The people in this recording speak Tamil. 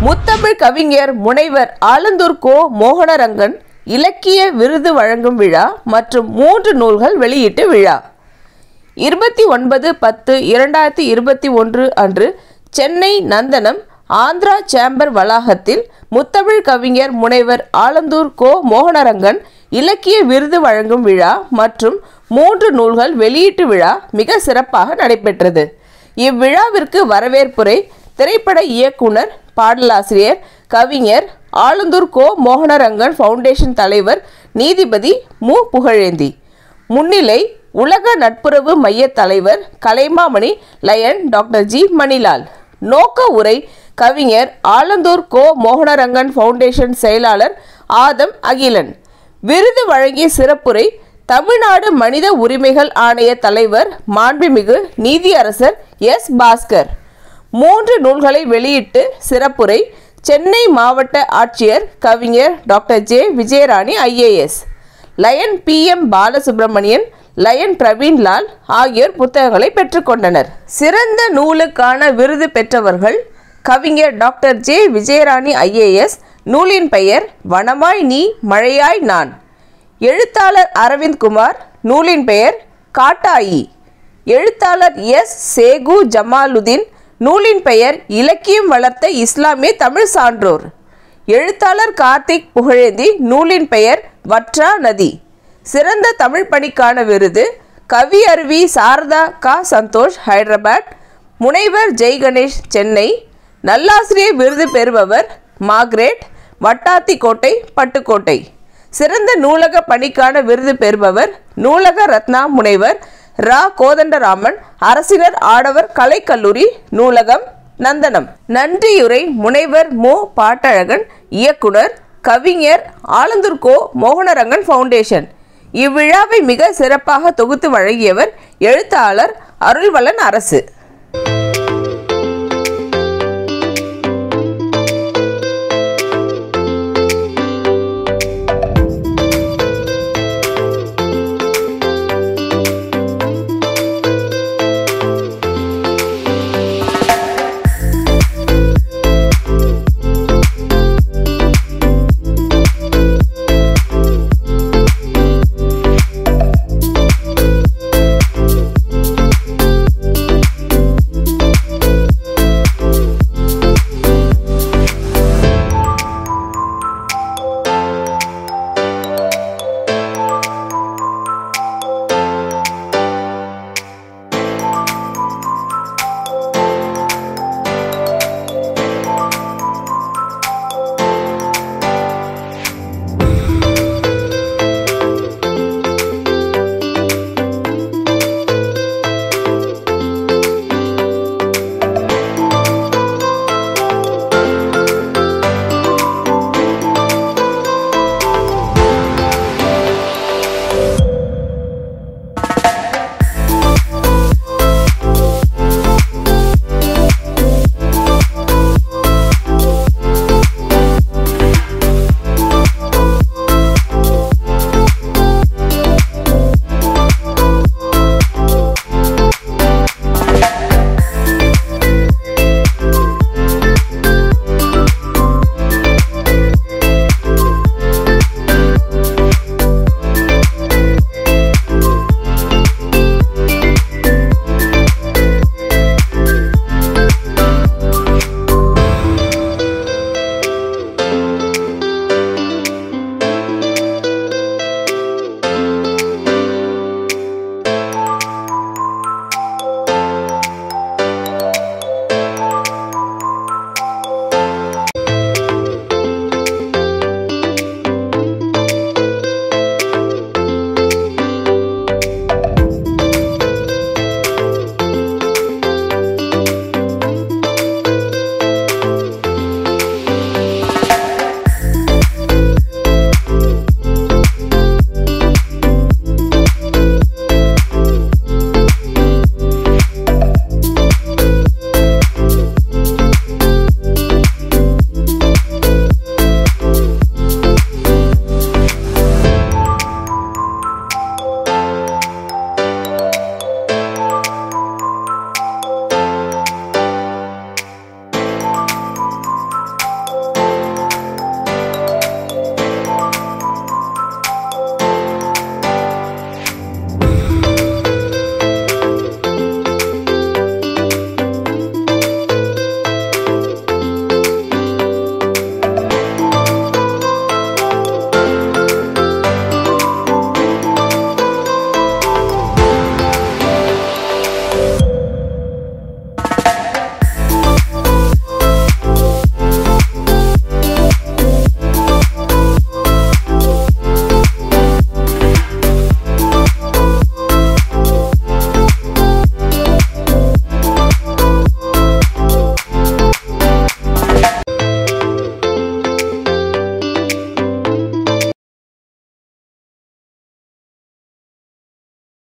முத்தமிழ் கவிஞர் முனைவர் ஆலந்தூர் கோ மோகனரங்கன் இலக்கிய விருது வழங்கும் விழா மற்றும் மூன்று நூல்கள் வெளியீட்டு விழா இருபத்தி ஒன்பது பத்து இரண்டாயிரத்தி இருபத்தி ஒன்று அன்று சென்னை நந்தனம் ஆந்திரா சேம்பர் வளாகத்தில் முத்தமிழ் கவிஞர் முனைவர் ஆலந்தூர் கோ மோகனரங்கன் இலக்கிய விருது வழங்கும் விழா மற்றும் மூன்று நூல்கள் வெளியீட்டு விழா மிக சிறப்பாக நடைபெற்றது இவ்விழாவிற்கு வரவேற்புரை திரைப்பட இயக்குனர் பாடலாசிரியர் கவிஞர் ஆலந்தூர் கோ மோகனரங்கன் ஃபவுண்டேஷன் தலைவர் நீதிபதி மு புகழேந்தி முன்னிலை உலக நட்புறவு மைய தலைவர் Kalaimamani lion doctor G Manilal நோக்க உரை கவிஞர் ஆலந்தூர் கோ மோகனரங்கன் ஃபவுண்டேஷன் செயலாளர் ஆதம் அகிலன் விருது வழங்கிய சிறப்புரை தமிழ்நாடு மனித உரிமைகள் ஆணைய தலைவர் மாண்புமிகு நீதியரசர் எஸ் பாஸ்கர் மூன்று நூல்களை வெளியிட்டு சிறப்புரை சென்னை மாவட்ட ஆட்சியர் கவிஞர் doctor J Vijayarani IAS lion P M Balasubramanian lion Praveenlal ஆகியோர் புத்தகங்களை பெற்றுக்கொண்டனர் சிறந்த நூலுக்கான விருது பெற்றவர்கள் கவிஞர் டாக்டர் ஜே விஜயராணி ஐஏஎஸ் நூலின் பெயர் வனமாய் நீ மழையாய் நான் எழுத்தாளர் அரவிந்த் குமார் நூலின் பெயர் காட்டாயி எழுத்தாளர் எஸ் சேகு ஜமாலுதீன் நூலின் பெயர் இலக்கியம் வளர்த்த இஸ்லாமிய தமிழ் சான்றோர் எழுத்தாளர் கார்த்திக் புகழேந்தி நூலின் பெயர் வற்றா நதி சிறந்த தமிழ் பணிக்கான விருது கவி அருவி சாரதா கா சந்தோஷ் ஹைதராபாத் முனைவர் ஜெய் கணேஷ் சென்னை நல்லாசிரியர் விருது பெறுபவர் மார்க்ரேட் வட்டாத்திக்கோட்டை பட்டுக்கோட்டை சிறந்த நூலக பணிக்கான விருது பெறுபவர் நூலக ரத்னா முனைவர் ரா கோதண்டராமன் அரசினர் ஆடவர் கலைக்கல்லூரி நூலகம் நந்தனம் நன்றியுரை முனைவர் மு பாட்டழகன் இயக்குனர் கவிஞர் ஆலந்தூர் கோ மோகனரங்கன் ஃபவுண்டேஷன் இவ்விழாவை மிக சிறப்பாக தொகுத்து வழங்கியவர் எழுத்தாளர் அருள்வளன் அரசு